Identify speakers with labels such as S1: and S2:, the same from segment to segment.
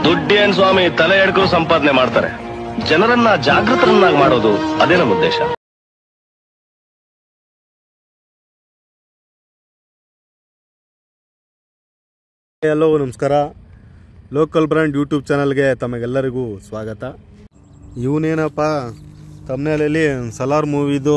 S1: ದುಡ್ಡೇನ್ ಸ್ವಾಮಿ ತಲೆ ಎಡ್ಕರು ಸಂಪಾದನೆ ಮಾಡ್ತಾರೆ ಜನರನ್ನ ಜಾಗೃತರನ್ನಾಗಿ ಮಾಡೋದು ಅದೇ ನಮ್ಮ ಉದ್ದೇಶ
S2: ಹಲೋ ನಮಸ್ಕಾರ ಲೋಕಲ್ ಬ್ರ್ಯಾಂಡ್ ಯೂಟ್ಯೂಬ್ ಚಾನಲ್ಗೆ ತಮಗೆಲ್ಲರಿಗೂ ಸ್ವಾಗತ ಇವನೇನಪ್ಪ ತಮ್ಮನೇಲಿ ಸಲಾರ್ ಮೂವಿದು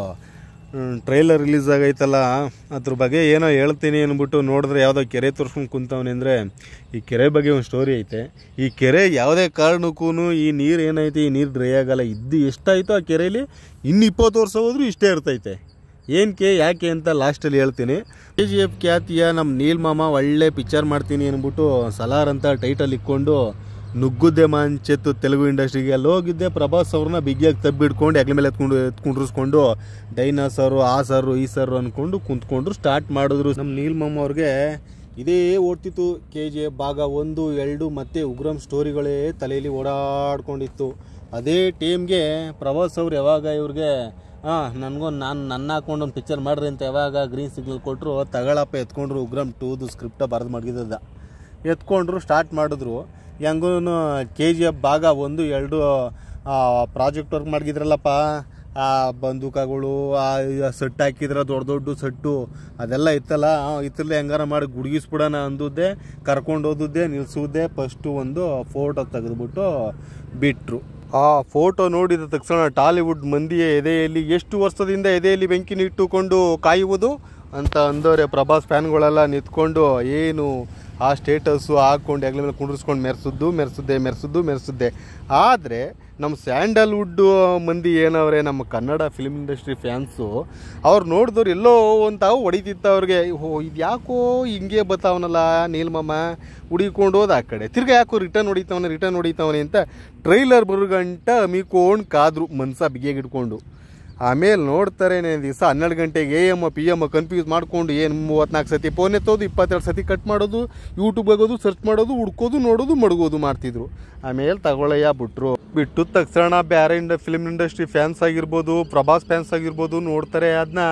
S2: ಟ್ರೈಲರ್ ರಿಲೀಸ್ ಆಗೈತಲ್ಲ ಅದ್ರ ಬಗ್ಗೆ ಏನೋ ಹೇಳ್ತೀನಿ ಅಂದ್ಬಿಟ್ಟು ನೋಡಿದ್ರೆ ಯಾವುದೋ ಕೆರೆ ತೋರ್ಸ್ಕೊಂಡು ಕುಂತವನೆ ಅಂದರೆ ಈ ಕೆರೆ ಬಗ್ಗೆ ಒಂದು ಸ್ಟೋರಿ ಐತೆ ಈ ಕೆರೆ ಯಾವುದೇ ಕಾರಣಕ್ಕೂ ಈ ನೀರು ಏನೈತೆ ಈ ನೀರು ಡ್ರೈ ಆಗಲ್ಲ ಇದ್ದು ಎಷ್ಟಾಯಿತು ಆ ಕೆರೆಯಲ್ಲಿ ಇನ್ನು ಇಪ್ಪತ್ತು ವರ್ಷ ಹೋದ್ರೂ ಇಷ್ಟೇ ಇರ್ತೈತೆ ಏನಕ್ಕೆ ಯಾಕೆ ಅಂತ ಲಾಸ್ಟಲ್ಲಿ ಹೇಳ್ತೀನಿ ಕೆ ಜಿ ಎಫ್ ಖ್ಯಾತಿಯ ನಮ್ಮ ನೀಲ್ ಮಾಮ ಒಳ್ಳೆ ಪಿಕ್ಚರ್ ಮಾಡ್ತೀನಿ ಅಂದ್ಬಿಟ್ಟು ಸಲಾರ್ ಅಂತ ಟೈಟಲ್ ಇಕ್ಕೊಂಡು ನುಗ್ಗುದ್ದೆ ಮಂಚೆತ್ತು ತೆಲುಗು ಇಂಡಸ್ಟ್ರಿಗೆ ಅಲ್ಲಿ ಹೋಗಿದ್ದೆ ಪ್ರಭಾಸ್ ಅವ್ರನ್ನ ಬಿಗಿಯಾಗಿ ತಬ್ಬಿಡ್ಕೊಂಡು ಹೆಗ್ಲ ಮೇಲೆ ಎತ್ಕೊಂಡು ಎತ್ಕೊಂಡಿರಿಸ್ಕೊಂಡು ಡೈನಾಸರು ಆ ಸರು ಈ ಸರು ಅಂದ್ಕೊಂಡು ಕುಂತ್ಕೊಂಡ್ರು ಸ್ಟಾರ್ಟ್ ಮಾಡಿದ್ರು ನಮ್ಮ ನೀಲ್ ಮಾಮ ಅವ್ರಿಗೆ ಇದೇ ಓಡ್ತಿತ್ತು ಕೆ ಜಿ ಎಫ್ ಭಾಗ ಒಂದು ಎರಡು ಮತ್ತು ಉಗ್ರಂ ಸ್ಟೋರಿಗಳೇ ತಲೆಯಲ್ಲಿ ಓಡಾಡ್ಕೊಂಡಿತ್ತು ಅದೇ ಟೀಮ್ಗೆ ಪ್ರಭಾಸ್ ಅವ್ರು ಯಾವಾಗ ಇವ್ರಿಗೆ ಹಾಂ ನನಗೊಂದು ನಾನು ನನ್ನ ಹಾಕೊಂಡು ಒಂದು ಪಿಕ್ಚರ್ ಮಾಡ್ರಿ ಅಂತ ಯಾವಾಗ ಗ್ರೀನ್ ಸಿಗ್ನಲ್ ಕೊಟ್ಟರು ತಗೊಳಪ್ಪ ಎತ್ಕೊಂಡ್ರು ಉಗ್ರಂ ಟೂದು ಸ್ಕ್ರಿಪ್ಟ ಬರೆದು ಮಡಗಿದ್ದದ ಎತ್ಕೊಂಡ್ರು ಸ್ಟಾರ್ಟ್ ಮಾಡಿದ್ರು ಹೆಂಗೂ ಕೆ ಜಿ ಎಫ್ ಭಾಗ ಒಂದು ಎರಡು ಪ್ರಾಜೆಕ್ಟ್ ವರ್ಕ್ ಮಾಡಿದ್ರಲ್ಲಪ್ಪ ಆ ಬಂದೂಕಗಳು ಆ ಸೆಟ್ ಹಾಕಿದ್ರ ದೊಡ್ಡ ದೊಡ್ಡ ಸೆಟ್ಟು ಅದೆಲ್ಲ ಇತ್ತಲ್ಲ ಇತ್ತಲ್ಲೇ ಹೆಂಗಾರ ಮಾಡಿ ಗುಡುಗಿಸ್ಬಿಡೋಣ ಅಂದುದ್ದೆ ಕರ್ಕೊಂಡು ಹೋದುದ್ದೆ ನಿಲ್ಸುವುದೇ ಫಸ್ಟು ಒಂದು ಫೋಟೋ ತೆಗೆದ್ಬಿಟ್ಟು ಬಿಟ್ರು ಆ ಫೋಟೋ ನೋಡಿದ ತಕ್ಷಣ ಟಾಲಿವುಡ್ ಮಂದಿಯ ಎದೆಯಲ್ಲಿ ಎಷ್ಟು ವರ್ಷದಿಂದ ಎದೆಯಲ್ಲಿ ಬೆಂಕಿನ ಇಟ್ಟುಕೊಂಡು ಕಾಯುವುದು ಅಂತ ಅಂದವ್ರೆ ಪ್ರಭಾಸ್ ಫ್ಯಾನ್ಗಳೆಲ್ಲ ನಿಂತ್ಕೊಂಡು ಏನು ಆ ಸ್ಟೇಟಸ್ಸು ಹಾಕ್ಕೊಂಡು ಹೆಗ್ಲ ಮೇಲೆ ಕುಂಡ್ರಿಸ್ಕೊಂಡು ಮೆರೆಸಿದ್ದು ಮೆರೆಸಿದ್ದೆ ಮೆರೆಸಿದ್ದು ಮೆರೆಸಿದ್ದೆ ಆದರೆ ನಮ್ಮ ಸ್ಯಾಂಡಲ್ವುಡ್ ಮಂದಿ ಏನವ್ರೆ ನಮ್ಮ ಕನ್ನಡ ಫಿಲ್ಮ್ ಇಂಡಸ್ಟ್ರಿ ಫ್ಯಾನ್ಸು ಅವ್ರು ನೋಡಿದವ್ರು ಎಲ್ಲೋ ಅಂತ ಹೊಡಿತಿತ್ತು ಅವ್ರಿಗೆ ಓ ಇದು ಯಾಕೋ ಹಿಂಗೆ ಬತ್ತಾವನಲ್ಲ ನೀಲ್ಮಮ್ಮ ಹುಡಿಕೊಂಡು ಹೋದ ಆ ಕಡೆ ತಿರ್ಗಾ ಯಾಕೋ ರಿಟರ್ನ್ ಹೊಡಿತಾವನೆ ರಿಟರ್ನ್ ಹೊಡಿತಾವನೆ ಅಂತ ಟ್ರೈಲರ್ ಬರೋಗಂಟ ಅಮಿಕೊಂಡು ಕಾದ್ರು ಮನ್ಸ ಬಿಗಿಯಾಗಿ ಇಟ್ಕೊಂಡು ಆಮೇಲೆ ನೋಡ್ತಾರೆ ದಿವಸ ಹನ್ನೆರಡು ಗಂಟೆಗೆ A M P M confuse ಮಾಡ್ಕೊಂಡು ಏನು ಮೂವತ್ನಾಲ್ಕು ಸತಿ ಫೋನ್ ಎತ್ತೋದು ಇಪ್ಪತ್ತೆರಡು ಸತಿ ಕಟ್ ಮಾಡೋದು ಯೂಟ್ಯೂಬ್ ಆಗೋದು ಸರ್ಚ್ ಮಾಡೋದು ಹುಡ್ಕೋದು ನೋಡೋದು ಮಡಗೋದು ಮಾಡ್ತಿದ್ರು ಆಮೇಲೆ ತಗೊಳ್ಳಯ್ಯ ಬಿಟ್ರು ಬಿಟ್ಟು ತಕ್ಷಣ ಬೇರೆ ಇಂಡ ಫಿಲ್ಮ್ ಇಂಡಸ್ಟ್ರಿ ಫ್ಯಾನ್ಸ್ ಆಗಿರ್ಬೋದು ಪ್ರಭಾಸ್ ಫ್ಯಾನ್ಸ್ ಆಗಿರ್ಬೋದು ನೋಡ್ತಾರೆ ಅದನ್ನ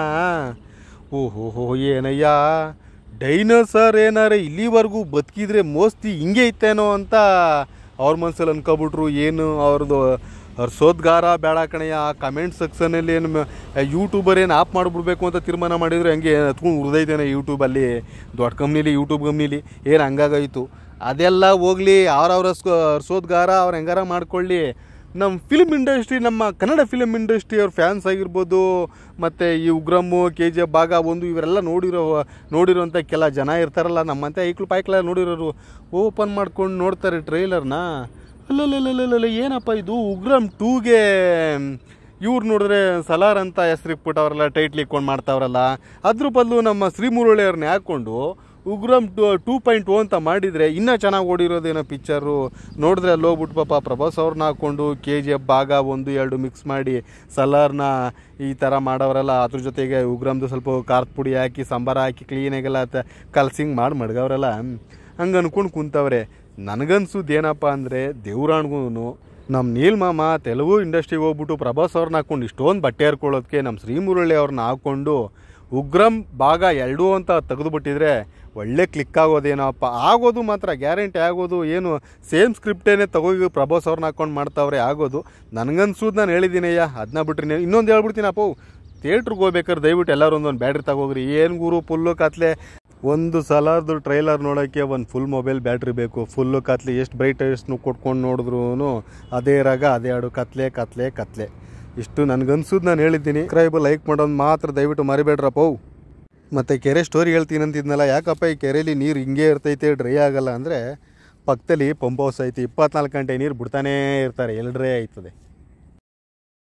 S2: ಓಹೋ ಹೋ ಏನಯ್ಯ ಡೈನೋಸರ್ ಏನಾರೆ ಇಲ್ಲಿವರೆಗೂ ಬದುಕಿದ್ರೆ ಮೋಸ್ತಿ ಹಿಂಗೆ ಇತ್ತೇನೋ ಅಂತ ಅವ್ರ ಮನ್ಸಲ್ಲಿ ಅನ್ಕೊಬಿಟ್ರು ಏನು ಅವ್ರದ್ದು ಅವ್ರ ಸೋದ್ಗಾರ ಬೇಡ ಕಣಯ್ಯ ಆ ಕಮೆಂಟ್ ಸೆಕ್ಷನಲ್ಲಿ ಏನು ಯೂಟ್ಯೂಬರ್ ಏನು ಆಪ್ ಮಾಡಿಬಿಡ್ಬೇಕು ಅಂತ ತೀರ್ಮಾನ ಮಾಡಿದ್ರು ಹಂಗೆ ಹತ್ಕೊಂಡು ಉರ್ದೈತೇನೆ ಯೂಟ್ಯೂಬಲ್ಲಿ ದೊಡ್ಡ ಕಂಪ್ನಿಲಿ ಯೂಟ್ಯೂಬ್ ಕಂಪ್ನಿಲಿ ಏನು ಹಂಗಾಗಾಯಿತು ಅದೆಲ್ಲ ಹೋಗ್ಲಿ ಅವ್ರವ್ರ ಸೋದ್ಗಾರ ಅವ್ರು ಹೆಂಗಾರ ಮಾಡ್ಕೊಳ್ಳಿ ನಮ್ಮ ಫಿಲ್ಮ್ ಇಂಡಸ್ಟ್ರಿ ನಮ್ಮ ಕನ್ನಡ ಫಿಲ್ಮ್ ಇಂಡಸ್ಟ್ರಿ ಅವ್ರ ಫ್ಯಾನ್ಸ್ ಆಗಿರ್ಬೋದು ಮತ್ತು ಈ ಉಗ್ರಮ್ಮು ಕೆ ಜಿ ಎಫ್ ಭಾಗ ಒಂದು ಇವರೆಲ್ಲ ನೋಡಿರೋ ನೋಡಿರೋಂಥ ಕೆಲ ಜನ ಇರ್ತಾರಲ್ಲ ನಮ್ಮಂತೆ ಐಕ್ಳು ಪಾಯ್ಕ್ಳ ನೋಡಿರೋರು ಓಪನ್ ಮಾಡ್ಕೊಂಡು ನೋಡ್ತಾರೆ ಟ್ರೈಲರ್ನ ಅಲ್ಲಲ್ಲಲ್ಲಲ್ಲ ಏನಪ್ಪ ಇದು ಉಗ್ರಂ ಟೂಗೆ ಇವ್ರು ನೋಡಿದ್ರೆ ಸಲಾರ್ ಅಂತ ಹೆಸ್ರಿಕ್ಬಿಟ್ಟವ್ರಲ್ಲ ಟೈಟ್ಲ್ ಇಕ್ಕೊಂಡು ಮಾಡ್ತಾವ್ರಲ್ಲ ಅದ್ರ ಬದಲು ನಮ್ಮ ಶ್ರೀಮುರಳಿ ಅವ್ರನ್ನ ಹಾಕ್ಕೊಂಡು Ugramm to two point O ಅಂತ ಮಾಡಿದರೆ ಇನ್ನೂ ಚೆನ್ನಾಗಿ ಓಡಿರೋದೇನೋ ಪಿಕ್ಚರು ನೋಡಿದ್ರೆ ಅಲ್ಲಿ ಹೋಗ್ಬಿಟ್ಟು ಪಾಪ ಪ್ರಭಾಸ್ ಅವ್ರನ್ನ ಹಾಕ್ಕೊಂಡು ಕೆ ಜಿ ಎಫ್ ಭಾಗ ಒಂದು ಎರಡು ಮಿಕ್ಸ್ ಮಾಡಿ ಸಲಾರ್ನ ಈ ಥರ ಮಾಡೋರಲ್ಲ ಅದ್ರ ಜೊತೆಗೆ ಉಗ್ರಮ್ದು ಸ್ವಲ್ಪ ಖಾರದ ಪುಡಿ ಹಾಕಿ ಸಾಂಬಾರು ಹಾಕಿ ಕ್ಲೀನಾಗೆಲ್ಲ ತ ಕಲ್ಸಿಂಗ್ ಮಾಡಿ ಮಡ್ಗವ್ರಲ್ಲ ಹಂಗೆ ಅನ್ಕೊಂಡು ಕುಂತವ್ರೆ ನನಗನ್ಸೋದು ಏನಪ್ಪ ಅಂದರೆ ದೇವ್ರಾಣ್ಗೂ ನಮ್ಮ ನೀಲ್ ಮಾಮ ತೆಲುಗು ಇಂಡಸ್ಟ್ರಿಗೆ ಹೋಗ್ಬಿಟ್ಟು ಪ್ರಭಾಸ್ ಅವ್ರನ್ನ ಹಾಕ್ಕೊಂಡು ಇಷ್ಟೊಂದು ಬಟ್ಟೆ ಹರ್ಕೊಳ್ಳೋದಕ್ಕೆ ನಮ್ಮ ಶ್ರೀಮುರಳಿ ಅವ್ರನ್ನ ಹಾಕ್ಕೊಂಡು ಉಗ್ರಂ ಭಾಗ ಎರಡು ಅಂತ ತೆಗೆದುಬಿಟ್ಟಿದ್ರೆ ಒಳ್ಳೆ ಕ್ಲಿಕ್ ಆಗೋದೇನಪ್ಪ ಆಗೋದು ಮಾತ್ರ ಗ್ಯಾರಂಟಿ ಆಗೋದು ಏನು ಸೇಮ್ ಸ್ಕ್ರಿಪ್ಟೇನೆ ತಗೋಗಿ ಪ್ರಭಾಸ್ ಅವ್ರನ್ನ ಹಾಕ್ಕೊಂಡು ಮಾಡ್ತಾವ್ರೆ ಆಗೋದು ನನಗನ್ಸೋದು ನಾನು ಹೇಳಿದ್ದೀನಯ್ಯ ಅದನ್ನ ಬಿಟ್ರಿ ಇನ್ನೊಂದು ಹೇಳ್ಬಿಡ್ತೀನಪ್ಪ ಥಿಯೇಟ್ರಿಗೆ ಹೋಗ್ಬೇಕಾದ್ರೆ ದಯವಿಟ್ಟು ಎಲ್ಲರೂ ಒಂದೊಂದು ಬ್ಯಾಟ್ರಿ ತಗೋಗ್ರಿ ಏನು ಗುರು ಫುಲ್ಲು ಕತ್ಲೆ ಒಂದು ಸಲಾರ್ದು ಟ್ರೈಲರ್ ನೋಡೋಕ್ಕೆ ಒಂದು ಫುಲ್ ಮೊಬೈಲ್ ಬ್ಯಾಟ್ರಿ ಬೇಕು ಫುಲ್ಲು ಕತ್ಲೆ ಎಷ್ಟು ಬ್ರೈಟೆಸ್ಟ್ನು ಕೊಟ್ಕೊಂಡು ನೋಡಿದ್ರು ಅದೇ ರಾಗ ಅದೇ ಹಾಡು ಕತ್ಲೆ ಕತ್ಲೆ ಕತ್ಲೆ ಇಷ್ಟು ನನಗನ್ಸೋದು ನಾನು ಹೇಳಿದ್ದೀನಿ ಸಬ್ಸ್ಕ್ರೈಬ್ ಲೈಕ್ ಮಾಡೋದು ಮಾತ್ರ ದಯವಿಟ್ಟು ಮರಿಬೇಡ್ರಪ್ಪ ಮತ್ತು ಕೆರೆ ಸ್ಟೋರಿ ಹೇಳ್ತೀನಿ ಅಂತಿದ್ನಲ್ಲ ಯಾಕಪ್ಪ ಈ ಕೆರೆಯಲ್ಲಿ ನೀರು ಹಿಂಗೆ ಇರ್ತೈತೆ ಡ್ರೈ ಆಗಲ್ಲ ಅಂದರೆ ಪಕ್ಕದಲ್ಲಿ ಪಂಪ್ ಹೌಸ್ ಐತಿ ಇಪ್ಪತ್ನಾಲ್ಕು ಗಂಟೆ ನೀರು ಬಿಡ್ತಾನೇ ಇರ್ತಾರೆ ಎಲ್ಲಿ ಡ್ರೈ ಆಯ್ತದೆ